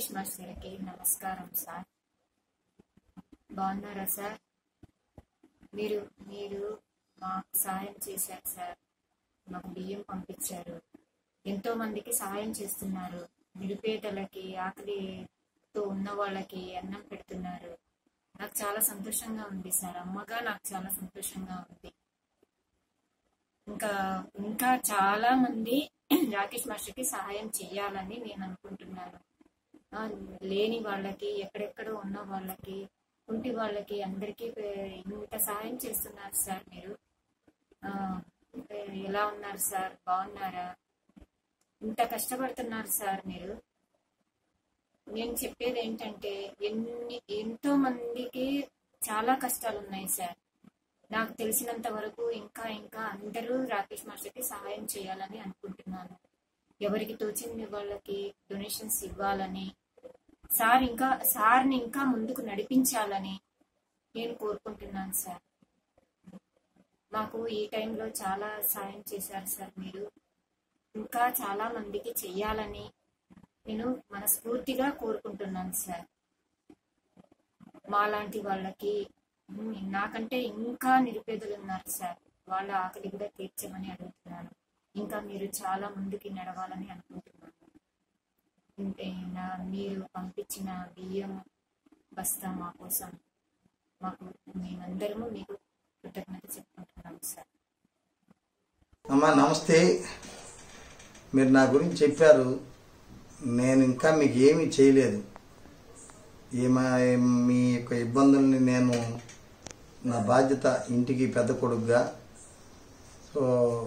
రాకేష్ మాస్టర్కి నమస్కారం సార్ బాగున్నారా సార్ మీరు మీరు మాకు సహాయం చేశారు సార్ మాకు బియ్యం పంపించారు ఎంతో మందికి సహాయం చేస్తున్నారు నిరుపేదలకి ఆకలితో ఉన్న వాళ్ళకి అన్నం పెడుతున్నారు నాకు చాలా సంతోషంగా ఉంది సార్ అమ్మగా నాకు చాలా సంతోషంగా ఉంది ఇంకా ఇంకా చాలా మంది రాకేష్ మాస్టర్కి సహాయం చేయాలని నేను అనుకుంటున్నాను ఆ, లేని వాళ్ళకి ఎక్కడెక్కడో ఉన్న వాళ్ళకి కుంటి వాళ్ళకి అందరికీ పే- ఇంత సహాయం చేస్తున్నారు సార్ మీరు ఆ, ఎలా ఉన్నారు సార్ బాగున్నారా ఇంత కష్టపడుతున్నారు సార్ మీరు నేను చెప్పేది ఏంటంటే ఎన్ని ఎంతో మందికి చాలా కష్టాలు ఉన్నాయి సార్ నాకు తెలిసినంత వరకు ఇంకా ఇంకా అందరూ రాకేష్ మాస్టర్కి సహాయం చేయాలని అనుకుంటున్నాను ఎవరికి తోచింది వాళ్ళకి డొనేషన్స్ ఇవ్వాలని సార్ ఇంకా సార్ని ఇంకా ముందుకు నడిపించాలని నేను కోరుకుంటున్నాను సార్ మాకు ఈ టైంలో చాలా సాయం చేశారు సార్ మీరు ఇంకా చాలా మందికి చెయ్యాలని నేను మనస్ఫూర్తిగా కోరుకుంటున్నాను సార్ మాలాంటి వాళ్ళకి ఉమ్, నాకంటే ఇంకా నిరుపేదలు ఉన్నారు సార్ వాళ్ళ ఆకలి కూడా తీర్చమని అడుగుతున్నాను ఇంకా మీరు చాలా ముందుకి నడవాలని అనుకుంటున్నాను ఇంతే నా మీరు పంపించిన బియ్యం బస్తా మా కోసం మాకు మేమందరము మీకు కృతజ్ఞత చెప్పుకుంటున్నాము సార్ అమ్మా నమస్తే మీరు నా గురించి చెప్పారు నేను ఇంకా మీకు ఏమీ చేయలేదు ఏమ మీ యొక్క ఇబ్బందుల్ని నేను నా బాధ్యత ఇంటికి పెద్ద కొడుకుగా సో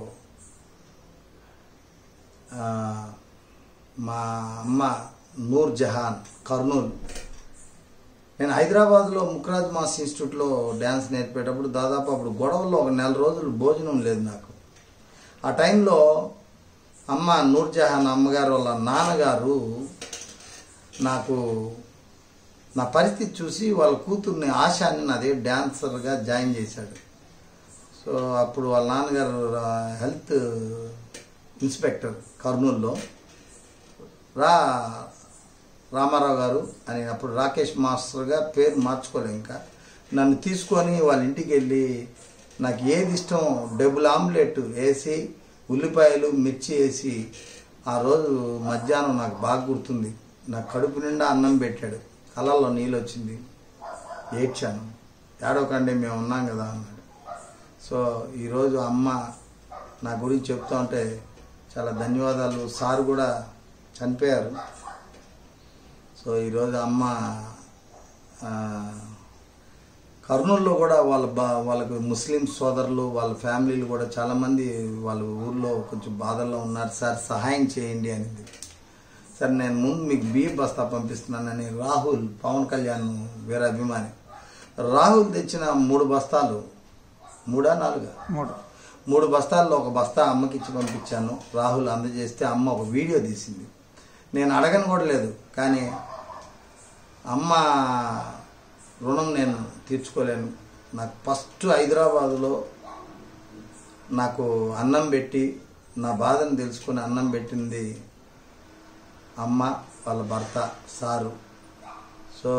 ఆ, మా అమ్మ నూర్ జహాన్ కర్నూలు నేను హైదరాబాద్లో ముక్రాజ్ మాస్ ఇన్స్టిట్యూట్లో డ్యాన్స్ నేర్పేటప్పుడు దాదాపు అప్పుడు గొడవల్లో ఒక నెల రోజులు భోజనం లేదు నాకు ఆ టైంలో అమ్మ నూర్జహాన్ అమ్మగారు వాళ్ళ నాన్నగారు నాకు నా పరిస్థితి చూసి వాళ్ళ కూతుర్ని ఆశాని నాదే డ్యాన్సర్గా జాయిన్ చేశాడు సో అప్పుడు వాళ్ళ నాన్నగారు ఆ, హెల్త్ ఇన్స్పెక్టర్ కర్నూలులో రా రామారావు గారు అని అప్పుడు రాకేష్ మాస్టర్గా పేరు మార్చుకోలే ఇంకా నన్ను తీసుకొని వాళ్ళ ఇంటికి వెళ్ళి నాకు ఏది ఇష్టం డబుల్ ఆమ్లెట్ వేసి ఉల్లిపాయలు మిర్చి వేసి ఆ రోజు మధ్యాహ్నం నాకు బాగా గుర్తుంది నాకు కడుపు నిండా అన్నం పెట్టాడు కళ్ళల్లో నీళ్ళు వచ్చింది ఏడ్చాను ఏడవకండి మేము ఉన్నాం కదా అన్నాడు సో ఈరోజు అమ్మ నా గురించి చెప్తా ఉంటే చాలా ధన్యవాదాలు సార్ కూడా చనిపోయారు సో ఈరోజు అమ్మ ఆ, కర్నూలులో కూడా వాళ్ళ బా వాళ్ళకి ముస్లిం సోదరులు వాళ్ళ ఫ్యామిలీలు కూడా చాలామంది వాళ్ళ ఊర్లో కొంచెం బాధల్లో ఉన్నారు సార్ సహాయం చేయండి అనేది సార్ నేను ముందు మీకు బియ్య బస్తా పంపిస్తున్నానని రాహుల్ పవన్ కళ్యాణ్ వీర అభిమాని రాహుల్ తెచ్చిన మూడు బస్తాలు మూడా నాలుగా మూడు మూడు బస్తాల్లో ఒక బస్తా అమ్మకి ఇచ్చి పంపించాను రాహుల్ అందజేస్తే అమ్మ ఒక వీడియో తీసింది నేను అడగను కూడా లేదు కానీ అమ్మ రుణం నేను తీర్చుకోలేను నాకు ఫస్ట్ హైదరాబాదులో నాకు అన్నం పెట్టి నా బాధను తెలుసుకుని అన్నం పెట్టింది అమ్మ వాళ్ళ భర్త సారు సో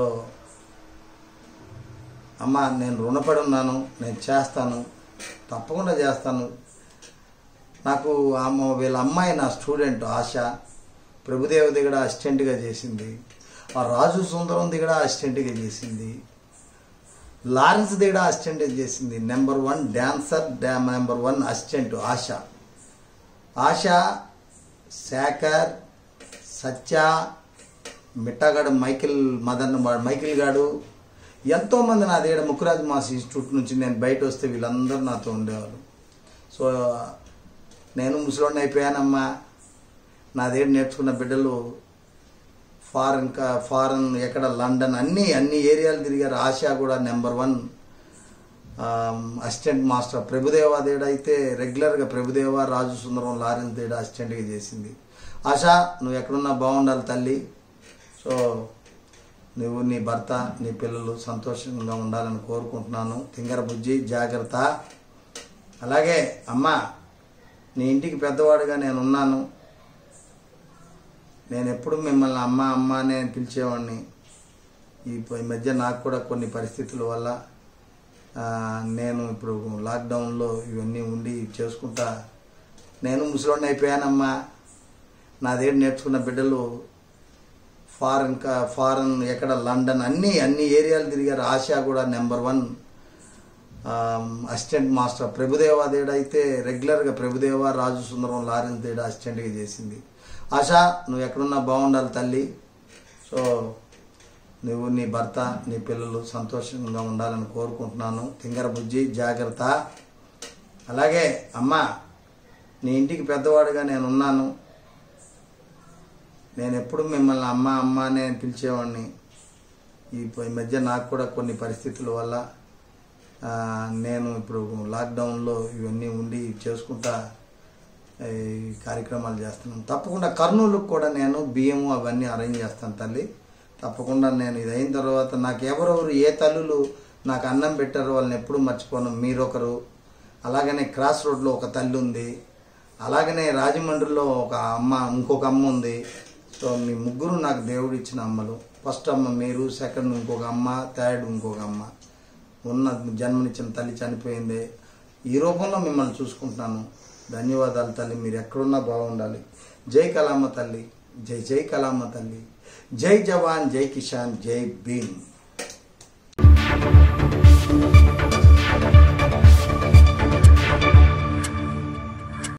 అమ్మ నేను రుణపడి ఉన్నాను నేను చేస్తాను తప్పకుండా చేస్తాను నాకు ఆమె వీళ్ళ అమ్మాయి నా స్టూడెంట్ ఆశ ప్రభుదేవ దిగడ అసిస్టెంట్గా చేసింది ఆ రాజు సుందరం దిగడ అసిస్టెంట్గా చేసింది లారెన్స్ దిగడ అసిస్టెంట్ చేసింది నెంబర్ వన్ డాన్సర్ డా number one assistant Asha Asha Shekhar Satya మిట్టగాడు మైకిల్ మదన్ మైకిల్ గాడు ఎంతోమంది నా దగ్గర ముక్కురాజ్ మాస్ ఇన్స్టిట్యూట్ నుంచి నేను బయట వస్తే వీళ్ళందరూ నాతో ఉండేవారు సో నేను ముసలోడిని అయిపోయానమ్మా నా దగ్గర నేర్చుకున్న బిడ్డలు ఫారెన్ కా ఫారెన్ ఎక్కడ లండన్ అన్ని అన్ని ఏరియాలు తిరిగారు ఆశా కూడా number one assistant master Prabhu Deva దేడ అయితే రెగ్యులర్గా ప్రభుదేవ రాజు సుందరం లారెన్స్ దేడ అసిస్టెంట్గా చేసింది ఆశా నువ్వు ఎక్కడున్నా బాగుండాలి తల్లి సో నువ్వు నీ భర్త నీ పిల్లలు సంతోషంగా ఉండాలని కోరుకుంటున్నాను తింగర బుజ్జి జాగ్రత్త అలాగే అమ్మ నీ ఇంటికి పెద్దవాడుగా నేను ఉన్నాను నేను ఎప్పుడు మిమ్మల్ని అమ్మ అమ్మ అనే పిలిచేవాడిని ఈ ఈ మధ్య నాకు కూడా కొన్ని పరిస్థితుల వల్ల ఆ, నేను ఇప్పుడు లాక్డౌన్లో ఇవన్నీ ఉండి చేసుకుంటా నేను ముసలోడిని అయిపోయానమ్మా నా దగ్గర నేర్చుకున్న బిడ్డలు ఫారెన్ కా ఫారెన్ ఎక్కడ లండన్ అన్ని అన్ని ఏరియాలు తిరిగారు ఆశా కూడా number one assistant master Prabhu Deva దేడ అయితే రెగ్యులర్గా ప్రభుదేవ రాజు సుందరం లారెన్స్ దేడ అసిస్టెంట్గా చేసింది ఆశా నువ్వు ఎక్కడున్నా బాగుండాలి తల్లి సో నువ్వు నీ భర్త నీ పిల్లలు సంతోషంగా ఉండాలని కోరుకుంటున్నాను తింగర బుజ్జి జాగ్రత్త అలాగే అమ్మ నీ ఇంటికి పెద్దవాడుగా నేను ఉన్నాను నేను ఎప్పుడు మిమ్మల్ని అమ్మ అమ్మ అనే పిలిచేవాడిని ఈ ఈ మధ్య నాకు కూడా కొన్ని పరిస్థితుల వల్ల ఆ, నేను ఇప్పుడు లాక్డౌన్లో ఇవన్నీ ఉండి చేసుకుంటా ఈ కార్యక్రమాలు చేస్తున్నాను తప్పకుండా కర్నూలుకు కూడా నేను బియ్యము అవన్నీ అరేంజ్ చేస్తాను తల్లి తప్పకుండా నేను ఇది అయిన తర్వాత నాకు ఎవరెవరు ఏ తల్లులు నాకు అన్నం పెట్టారో వాళ్ళని ఎప్పుడు మర్చిపోను మీరొకరు అలాగనే క్రాస్ రోడ్లో ఒక తల్లి ఉంది అలాగనే రాజమండ్రిలో ఒక అమ్మ ఇంకొక అమ్మ ఉంది సో మీ ముగ్గురు నాకు దేవుడు ఇచ్చిన అమ్మలు ఫస్ట్ అమ్మ మీరు సెకండ్ ఇంకొక అమ్మ థర్డ్ ఇంకొక అమ్మ ఉన్న జన్మనిచ్చిన తల్లి చనిపోయింది ఈ రూపంలో మిమ్మల్ని చూసుకుంటున్నాను ధన్యవాదాలు తల్లి మీరు ఎక్కడున్నా బాగుండాలి జై కలామ తల్లి జై జై కలామ తల్లి జై జవాన్ జై కిషాన్ జై భీమ్